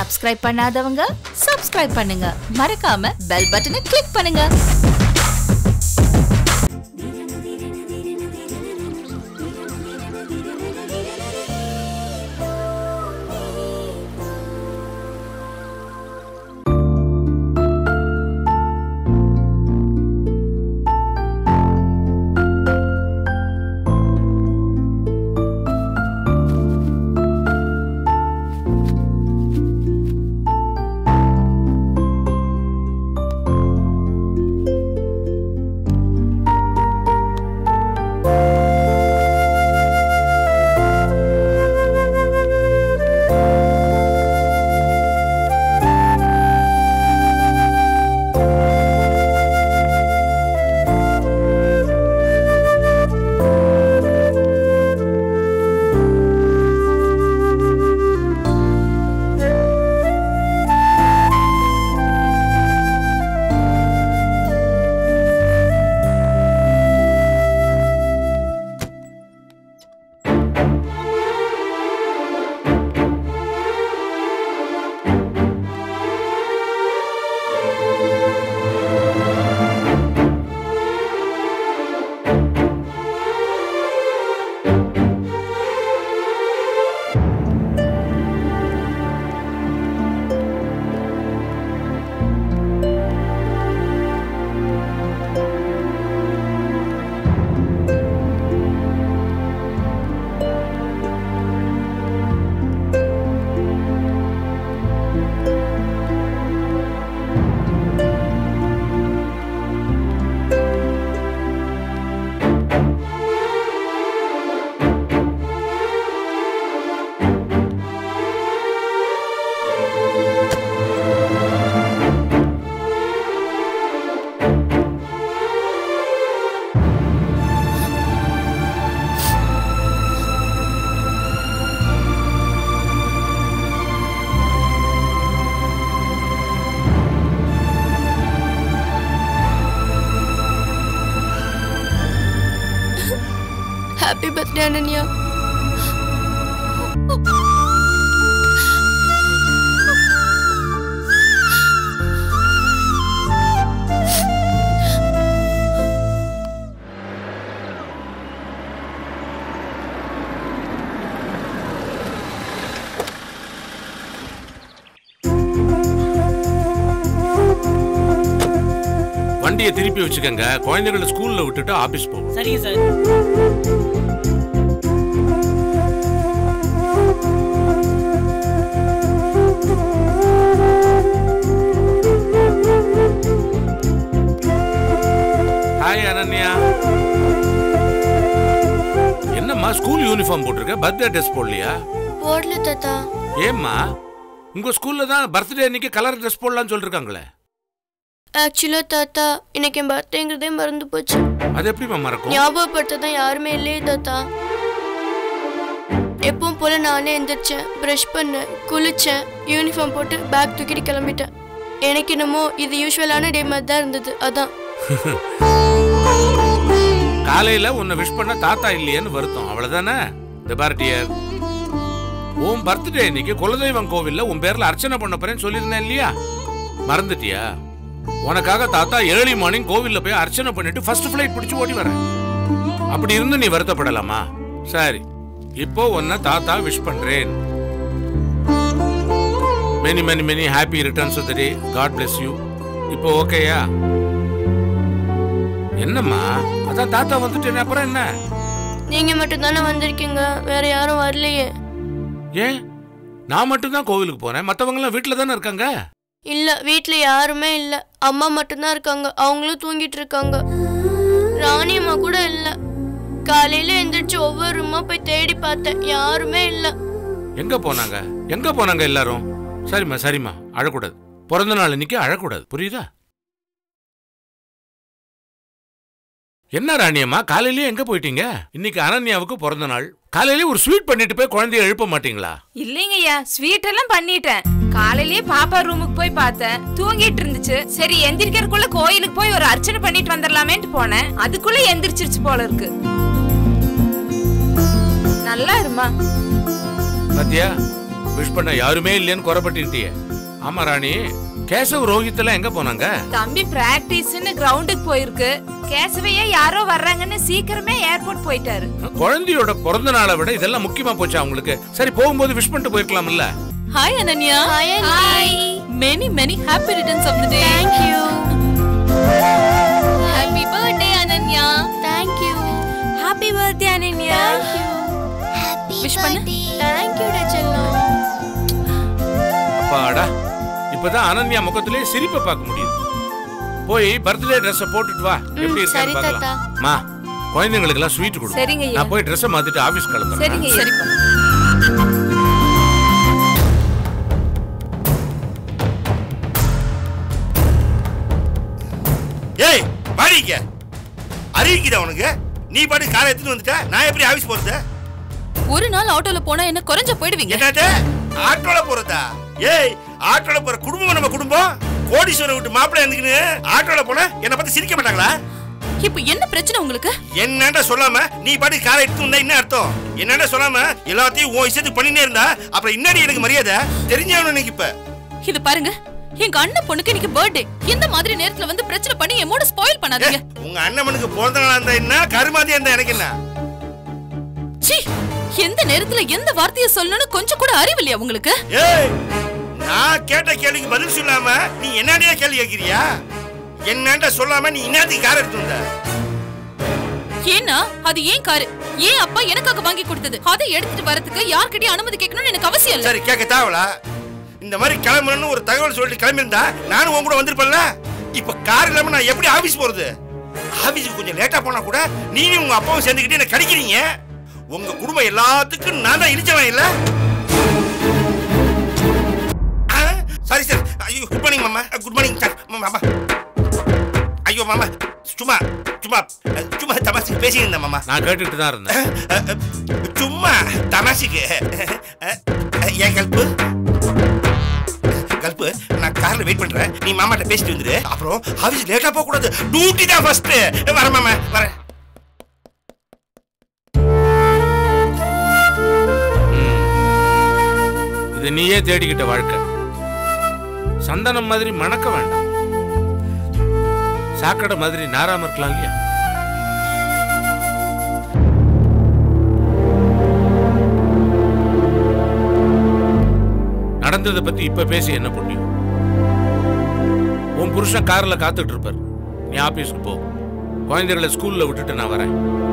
Subscribe பண்ணாதவங்க subscribe பண்ணுங்க மறக்காம பெல் பட்டனை கிளிக் பண்ணுங்க ஹாப்பி பர்த்டே அனன்யா வண்டியை திருப்பி வச்சுக்கங்க குழந்தைகளை ஸ்கூல்ல விட்டுட்டு ஆபீஸ் போகும் சரிங்க சார் ஹாய் அனன்யா என்னம்மா ஸ்கூல் யூனிஃபார்ம் போட்டிருக்க பர்த்டே ட்ரெஸ் போடலையா போடல தாத்தா ஏம்மா உங்க ஸ்கூல்ல தான் பர்த்டே அன்னைக்கு கலர் ட்ரெஸ் போடலாம்னு சொல்லிருக்காங்களே ஆக்சுவலா தாத்தா இன்னைக்கு என் பர்த்டேங்கிறதே மறந்து போச்சு அது எப்படிம்மா மறக்கும் ஞாபகப்படுத்த தான் யாருமே இல்லையே தாத்தா எப்பவும் போல நானே எந்திரிச்சேன் ப்ரஷ் பண்ணேன் குளிச்சேன் யூனிஃபார்ம் போட்டு பேக் தூக்கிட்டு கிளம்பிட்டேன் எனக்கு என்னமோ இது யூஸ்வலான டே மாதிரி தான் இருந்தது அதான் காலையில உன்னை விஷ் பண்ண தாத்தா இல்லையேன்னு வருத்தம் அவ்வளவுதானே இந்த பார்ட்டியர் உன் பர்த்டே இன்னைக்கு குலதெய்வம் கோவில்ல உன் பேர்ல அர்ச்சனை பண்ண போறேன்னு சொல்லியிருந்தேன் இல்லையா மறந்துட்டியா உனக்காக தாத்தா ஏர்லி மார்னிங் கோவில்ல போய் அர்ச்சனை பண்ணிட்டு ஃபர்ஸ்ட் ஃபிளைட் பிடிச்சு ஓடி வரேன் அப்படி இருந்து நீ வருத்தப்படலாமா சரி இப்போ உன்னை தாத்தா விஷ் பண்றேன் many many many happy returns of the day god bless you இப்போ ஓகேயா என்னம்மா அதான் தாத்தா வந்துட்டேன் அப்புறம் என்ன நீங்க மட்டும் தானே வந்திருக்கீங்க வேற யாரும் வரலையே ஏன் நான் மட்டும் தான் கோவிலுக்கு போறேன் மத்தவங்க எல்லாம் வீட்டுல தானே இருக்காங்க இல்ல வீட்ல யாருமே இல்ல அம்மா மட்டும்தான் இருக்காங்க அவங்களும் தூங்கிட்டு இருக்காங்க ராணி அம்மா கூட இல்ல காலையில எந்திரிச்சு ஒவ்வொரு ரூமா போய் தேடி பார்த்தேன் யாருமே இல்ல எங்க போனாங்க எங்க போனாங்க எல்லாரும் சரிம்மா சரிம்மா அழக்கூடாது பிறந்த நாள் இன்னைக்கு அழக்கூடாது புரியுதா என்ன ராணியம்மா காலையிலேயே எங்க போயிட்டீங்க இன்னைக்கு அனன்யாவுக்கு பிறந்த நாள் காலையிலேயே ஒரு ஸ்வீட் பண்ணிட்டு போய் குழந்தைய எழுப்ப மாட்டீங்களா இல்லைங்கய்யா ஸ்வீட் எல்லாம் பண்ணிட்டேன் காலையிலேயே பாப்பா ரூமுக்கு போய் பார்த்தேன் தூங்கிட்டு இருந்துச்சு சரி எந்திரிக்கிறதுக்குள்ள கோயிலுக்கு போய் ஒரு அர்ச்சனை பண்ணிட்டு வந்துடலாமேன்ட்டு போனேன் அதுக்குள்ள எந்திரிச்சிருச்சு போல இருக்கு நல்லா இருமா பாத்தியா விஷ் பண்ண யாருமே இல்லைன்னு குறைப்பட்டுக்கிட்டியே ஆமா ராணி கேசவ் ரோஹித் எல்லாம் எங்க போனாங்க தம்பி பிராக்டிஸ்னு கிரவுண்டுக்கு போயிருக்கு கேசவையே யாரோ வர்றாங்கன்னு சீக்கிரமே ஏர்போர்ட் போயிட்டாரு குழந்தையோட பிறந்த நாளை விட இதெல்லாம் முக்கியமா போச்சா அவங்களுக்கு சரி போகும்போது விஷ் பண்ணிட்டு போயிருக்கலாம்ல hi Ananya hi many many happy returns of the day thank you happy birthday Ananya thank you happy birthday Ananya wish பண்ணு தேங்க் யூ செல்லம் அப்பாடா இப்பதான் அனன்யா முகத்திலே சிரிப்பை பார்க்க முடியுது போய் பர்த்டே ட்ரெஸ்ஸை போட்டுட்டு வா எப்படி ம், சரி இருக்கான்னு பார்க்கலாம் தாத்தா. மா குழந்தைங்களுக்கு எல்லாம் ஸ்வீட் கொடு சரிங்க ஐயா. நான் போய் ட்ரெஸ்ஸை மாத்திட்டு ஆபீஸ் கிளம்புறேன் சரிங்க ஐயா. சரிப்பா ஏய் வாடிக்க அறிவிக்குதா உனக்கு நீ பாட்டு காரை எடுத்துட்டு வந்துட்ட நான் எப்படி ஆபீஸ் போறது ஒரு நாள் ஆட்டோல போனா என்ன குறைஞ்ச போயிடுவீங்க என்னது ஆட்டோல போறதா ஏய் ஆட்டோல போற குடும்பம் நம்ம குடும்பம் கோடீஸ்வரர் விட்டு மாப்பிள்ளை இருந்துக்கின்னு ஆட்டோல போனா என்ன பத்தி சிரிக்க மாட்டாங்களா இப்போ என்ன பிரச்சனை உங்களுக்கு என்னடா சொல்லாம நீ பாட்டு காரை எடுத்து வந்தா என்ன அர்த்தம் என்னடா சொல்லாம எல்லாத்தையும் உன் இஷ்டத்துக்கு பண்ணினே இருந்தா அப்புறம் இன்னடி எனக்கு மரியாதை தெரிஞ்சவனு இன்னைக்கு இப்ப இது பாருங்க எங்க அண்ணன் பொண்ணுக்கு இன்னைக்கு பர்த்டே இந்த மாதிரி நேரத்துல வந்து பிரச்சனை பண்ணி என் மூட ஸ்பாயில் ஏ, பண்ணாதீங்க உங்க அண்ணனுக்கு பிறந்த நாளா இருந்தா என்ன கருமாதியா இருந்தா எனக்கு என்ன சீ எந்த நேரத்துல எந்த வார்த்தையை சொல்லணும்னு கொஞ்சம் கூட அறிவில்லையா உங்களுக்கு ஏய் நான் கேட்ட கேள்விக்கு பதில் சொல்லாம நீ என்னடியா கேள்வி கேட்கிறியா என்னன்ற சொல்லாம நீ என்னத்துக்கு கார் எடுத்து வந்த ஏன்னா அது ஏன் காரு ஏன் அப்பா எனக்காக வாங்கி கொடுத்தது அதை எடுத்துட்டு வரதுக்கு யார்கிட்டயும் அனுமதி கேட்கணும்னு எனக்கு அவசியம் இல்ல சரி கேட்க தேவலா இந்த மாதிரி கிளம்புறேன்னு ஒரு தகவல் சொல்லிட்டு கிளம்பியிருந்தா நானும் உன் கூட வந்திருப்பேன்ல இப்ப கார் இல்லாம நான் எப்படி ஆபீஸ் போறது ஆபீஸுக்கு கொஞ்சம் லேட்டா போனா கூட நீயும் உங்க அப்பாவும் சேர்ந்துக்கிட்டு என்ன கடிக்கிறீங்க உங்க குடும்பம் எல்லாத்துக்கும் நான் தான் இடிச்சவன் இல்ல சாரி சார் ஐயோ குட் மார்னிங் மாமா குட் மார்னிங் சார் மாமா ஐயோ மாமா சும்மா சும்மா அஹ், சும்மா தமாசி பேசிட்டு இருந்தேன் மாமா நான் கேட்டுட்டு தான் இருந்தேன் அஹ், அஹ், சும்மா தமாஷுக்கு அஹ், அஹ், என் கல்பு கல்பு நான் கார்ல வெயிட் பண்றேன் நீ மாமாட்ட பேசிட்டு வந்துரு அப்புறம் ஆபீஸ் லேட்டா போக கூடாது டியூட்டி தான் ஃபர்ஸ்ட் வரேன் மாமா வரேன் இது நீயே தேடிக்கிட்ட வாழ்க்கை சந்தனம் மாதிரி மணக்க வேண்டாம் சாக்கடை மாதிரி நாராம இருக்கலாம் இல்லையா நடந்ததை பத்தி இப்ப பேசி என்ன புண்ணியம் உன் புருஷன் கார்ல காத்துட்டு இருப்பார் நீ ஆபீஸ்க்கு போ குழந்தைகளை ஸ்கூல்ல விட்டுட்டு நான் வரேன்